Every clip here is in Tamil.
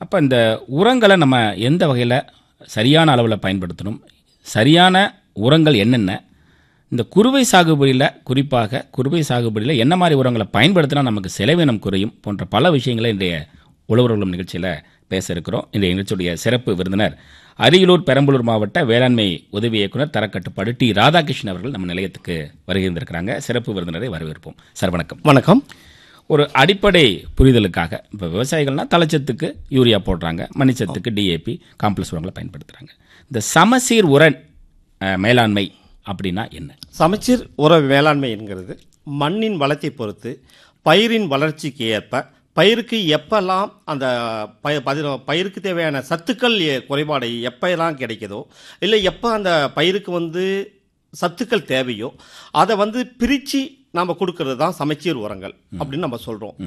அப்போ இந்த உரங்களை நம்ம எந்த வகையில் சரியான அளவில் பயன்படுத்தணும் சரியான உரங்கள் என்னென்ன இந்த குறுவை சாகுபடியில் குறிப்பாக குறுவை சாகுபடியில் என்ன மாதிரி உரங்களை பயன்படுத்தினா நமக்கு செலவினம் குறையும் போன்ற பல விஷயங்களை இன்றைய உழவர்களும் நிகழ்ச்சியில் பேச இருக்கிறோம் இந்த நிகழ்ச்சியுடைய சிறப்பு விருந்தினர் அரியலூர் பெரம்பலூர் மாவட்ட வேளாண்மை உதவி இயக்குனர் தரக்கட்டுப்பாடு டி ராதாகிருஷ்ணன் அவர்கள் நம்ம நிலையத்துக்கு வருகின்றிருக்கிறாங்க சிறப்பு விருந்தினரை வரவேற்போம் சார் வணக்கம் வணக்கம் ஒரு அடிப்படை புரிதலுக்காக இப்போ விவசாயிகள்னா தலைச்சத்துக்கு யூரியா போடுறாங்க மணிச்சத்துக்கு டிஏபி காம்ப்ளெக்ஸ் உரங்களை பயன்படுத்துகிறாங்க இந்த சமசீர் உர அஹ், மேலாண்மை அப்படின்னா என்ன சமச்சீர் உர மேலாண்மைங்கிறது மண்ணின் வளத்தை பொறுத்து பயிரின் வளர்ச்சிக்கு ஏற்ப பயிருக்கு எப்பெல்லாம் அந்த பய பதி- பயிருக்கு தேவையான சத்துக்கள் எ- குறைபாடு எப்பெல்லாம் கிடைக்குதோ இல்லை எப்போ அந்த பயிருக்கு வந்து சத்துக்கள் தேவையோ அதை வந்து பிரித்து நம்ம கொடுக்கறது தான் சமச்சீர் உரங்கள் அப்படின்னு நம்ம சொல்கிறோம்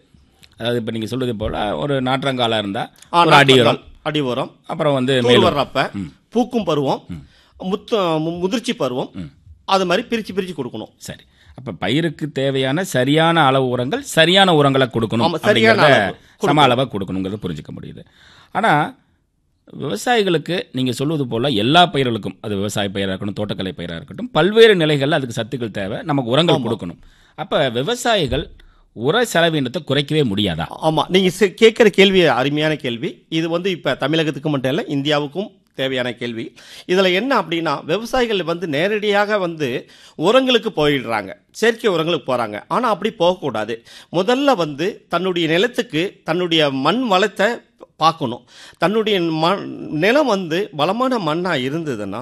அதாவது இப்போ நீங்கள் சொல்றது போல் ஒரு நாற்றங்காலாக இருந்தால் ஒரு அடி உரம் அடி உரம் அப்புறம் வந்து தூள் மேலும் வர்றப்ப பூக்கும் பருவம் முத்து மு- முதிர்ச்சி பருவம் அது மாதிரி பிரித்து பிரித்து கொடுக்கணும் சரி அப்போ பயிருக்கு தேவையான சரியான அளவு உரங்கள் சரியான உரங்களை கொடுக்கணும் ஆமா, சரியான அப்படிங்கிறத அளவு சம அளவாக கொடுக்கணுங்கிறத புரிஞ்சுக்க முடியுது ஆனால் விவசாயிகளுக்கு நீங்கள் சொல்வது போல் எல்லா பயிர்களுக்கும் அது விவசாய பயிராக இருக்கட்டும் தோட்டக்கலை பயிராக இருக்கட்டும் பல்வேறு நிலைகளில் அதுக்கு சத்துக்கள் தேவை நமக்கு உரங்கள் கொடுக்கணும் அப்போ விவசாயிகள் உர செலவினத்தை குறைக்கவே முடியாதா ஆமாம் நீங்கள் கேட்குற கேள்வி அருமையான கேள்வி இது வந்து இப்போ தமிழகத்துக்கு மட்டும் இல்லை இந்தியாவுக்கும் தேவையான கேள்வி இதில் என்ன அப்படின்னா விவசாயிகள் வந்து நேரடியாக வந்து உரங்களுக்கு போயிடுறாங்க செயற்கை உரங்களுக்கு போகிறாங்க ஆனால் அப்படி போகக்கூடாது முதல்ல வந்து தன்னுடைய நிலத்துக்கு தன்னுடைய மண் வளத்தை பார்க்கணும் தன்னுடைய மண் நிலம் வந்து வளமான மண்ணாக இருந்ததுன்னா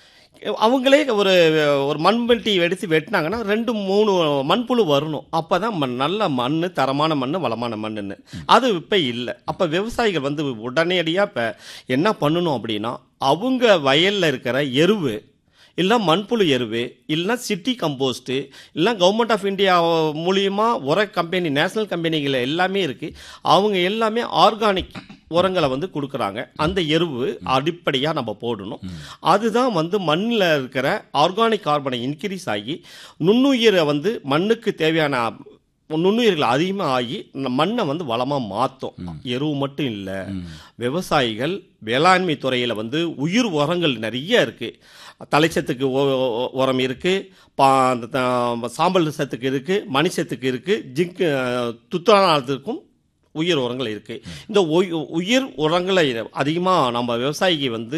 அவங்களே ஒரு ஒரு மண்வெட்டி எடுத்து வெட்டினாங்கன்னா ரெண்டு மூணு மண்புழு வரணும் அப்போ தான் மண் நல்ல மண் தரமான மண் வளமான மண்ணுன்னு அது இப்போ இல்லை அப்போ விவசாயிகள் வந்து உடனடியாக இப்போ என்ன பண்ணணும் அப்படின்னா அவங்க வயலில் இருக்கிற எருவு இல்லை மண்புழு எருவு இல்லைன்னா சிட்டி கம்போஸ்ட்டு இல்லை கவர்மெண்ட் ஆஃப் இந்தியா மூலியமா உர கம்பெனி நேஷனல் கம்பெனிகள் எல்லாமே இருக்குது அவங்க எல்லாமே ஆர்கானிக் உரங்களை வந்து கொடுக்குறாங்க அந்த எருவு அடிப்படையாக நம்ம போடணும் அதுதான் வந்து மண்ணில் இருக்கிற ஆர்கானிக் கார்பனை இன்க்ரீஸ் ஆகி நுண்ணுயிரை வந்து மண்ணுக்கு தேவையான நுண்ணுயிர்கள் அதிகமாக ஆகி இந்த மண்ணை வந்து வளமாக மாற்றும் எருவு மட்டும் இல்லை விவசாயிகள் வேளாண்மை துறையில் வந்து உயிர் உரங்கள் நிறைய இருக்குது தலைச்சத்துக்கு ஒ- ஒ- உரம் இருக்குது பா அந்த த- சாம்பல் சத்துக்கு இருக்குது மணி சத்துக்கு இருக்குது ஜிங்க் துத்தானத்துக்கும் உயிர் உரங்கள் இருக்குது இந்த உய்- உயிர் உரங்களை அதிகமாக நம்ம விவசாயிக்கு வந்து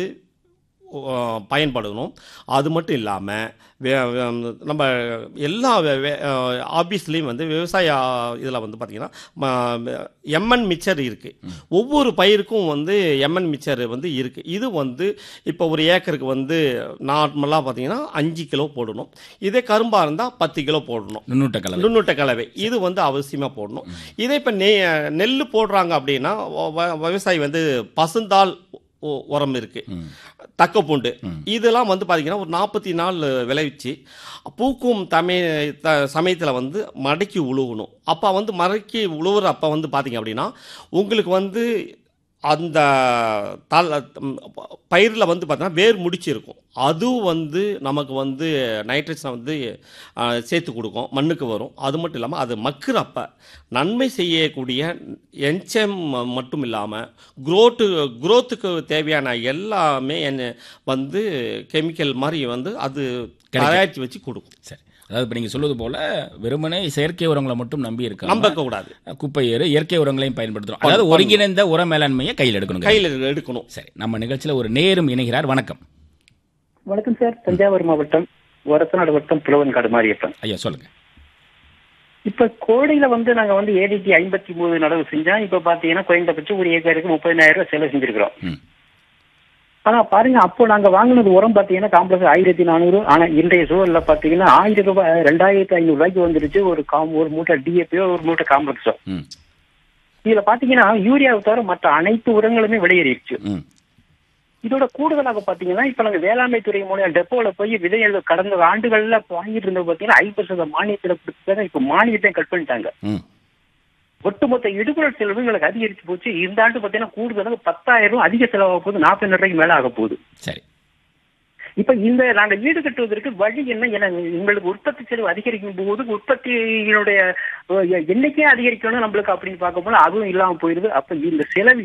அஹ், பயன்படணும் அது மட்டும் இல்லாமல் நம்ம எல்லா ஆஃபீஸ்லேயும் வந்து விவசாய இதில் வந்து பார்த்திங்கன்னா எம்என் மிச்சர் இருக்குது ஒவ்வொரு பயிருக்கும் வந்து எம்என் மிச்சர் வந்து இருக்குது இது வந்து இப்போ ஒரு ஏக்கருக்கு வந்து நார்மலாக பார்த்தீங்கன்னா அஞ்சு கிலோ போடணும் இதே கரும்பாக இருந்தால் பத்து கிலோ போடணும் நுண்ணூட்ட கலவை நுண்ணூட்ட கலவை இது வந்து அவசியமாக போடணும் இதே இப்போ நெ நெல் போடுறாங்க அப்படின்னா வ- வ- விவசாயி வந்து பசுந்தாள் உ- உரம் இருக்கு தக்கப்பூண்டு இதெல்லாம் வந்து பார்த்தீங்கன்னா ஒரு நாற்பத்தி நாள் விளைவிச்சு பூக்கும் தமை த சமயத்தில் வந்து மடக்கி உழுவணும் அப்போ வந்து மடக்கி உழுவுற அப்போ வந்து பார்த்தீங்க அப்படின்னா உங்களுக்கு வந்து அந்த தல பயிரில் வந்து பார்த்தீங்கன்னா வேர் முடிச்சு இருக்கும் அதுவும் வந்து நமக்கு வந்து நைட்ரஜனை வந்து ஆ, சேர்த்து கொடுக்கும் மண்ணுக்கு வரும் அது மட்டும் இல்லாமல் அது மக்குறப்ப நன்மை செய்யக்கூடிய என்சம் மட்டும் இல்லாமல் குரோட்டு குரோத்துக்கு தேவையான எல்லாமே என்ன வந்து கெமிக்கல் மாதிரி வந்து அது தயாரித்து வச்சு கொடுக்கும் சரி அதாவது இப்போ நீங்கள் சொல்வது போல வெறுமனே செயற்கை உரங்களை மட்டும் நம்பி இருக்காம நம்பக்க கூடாது குப்பை ஏறு இயற்கை உரங்களையும் பயன்படுத்துறோம் அதாவது ஒருங்கிணைந்த உர மேலாண்மையை கையில் எடுக்கணும் கையில் எடுக்கணும் சரி நம்ம நிகழ்ச்சியில் ஒரு நேரும் இணைகிறார் வணக்கம் வணக்கம் சார் தஞ்சாவூர் மாவட்டம் ஒரத்தநாடு வட்டம் புலவன்காடு மாரியப்பன் ஐயா சொல்லுங்க இப்ப கோடையில வந்து நாங்க வந்து ஏடிடி ஐம்பத்தி மூணு நடவு செஞ்சோம் இப்ப பாத்தீங்கன்னா குறைந்தபட்சம் ஒரு ஏக்கருக்கு முப்பதினாயிரம் ரூபாய் செலவு செஞ்சிருக்கிறோம் ம் ஆனா பாருங்க அப்போ நாங்க வாங்கினது உரம் பாத்தீங்கன்னா காம்ப்ளெக்ஸ் ஆயிரத்தி நானூறு ஆனா இன்றைய சூழல்ல பாத்தீங்கன்னா ஆயிரம் ரூபாய் ரெண்டாயிரத்தி ஐநூறு ரூபாய்க்கு வந்துருச்சு ஒரு காம் ஒரு மூட்டை டிஏபியோ ஒரு மூட்டை காம்ப்ளெக்ஸோ ம் இதுல பாத்தீங்கன்னா யூரியாவை தவிர மற்ற அனைத்து உரங்களுமே விலையேறிடுச்சு ம் இதோட கூடுதலாக பாத்தீங்கன்னா இப்ப நாங்க வேளாண்மை துறை மூலியம் டெப்போல போய் விதைகள் கடந்த ஆண்டுகள்ல வாங்கிட்டு இருந்தது பாத்தீங்கன்னா ஐம்பது சதவீத மானியத்துல கொடுத்தாங்க இப்ப மானியத்தை கட் பண்ணிட்டாங்க ம் ஒட்டுமொத்த இடுபொருள் செலவு எங்களுக்கு அதிகரிச்சு போச்சு இந்த ஆண்டு பாத்தீங்கன்னா கூடுதலாக பத்தாயிரம் ரூபாய் அதிக செலவாக போகுது நாற்பது ரூபாய்க்கு மேல ஆக போகுது சரி இப்ப இந்த நாங்க ஈடு கட்டுவதற்கு வழி என்ன என உங்களுக்கு உற்பத்தி செலவு அதிகரிக்கும் போது உற்பத்தியினுடைய அஹ், எண்ணிக்கையே அதிகரிக்கணும் நம்மளுக்கு அப்படின்னு பார்க்கும்போது அதுவும் இல்லாம போயிருது அப்ப இந்த செலவு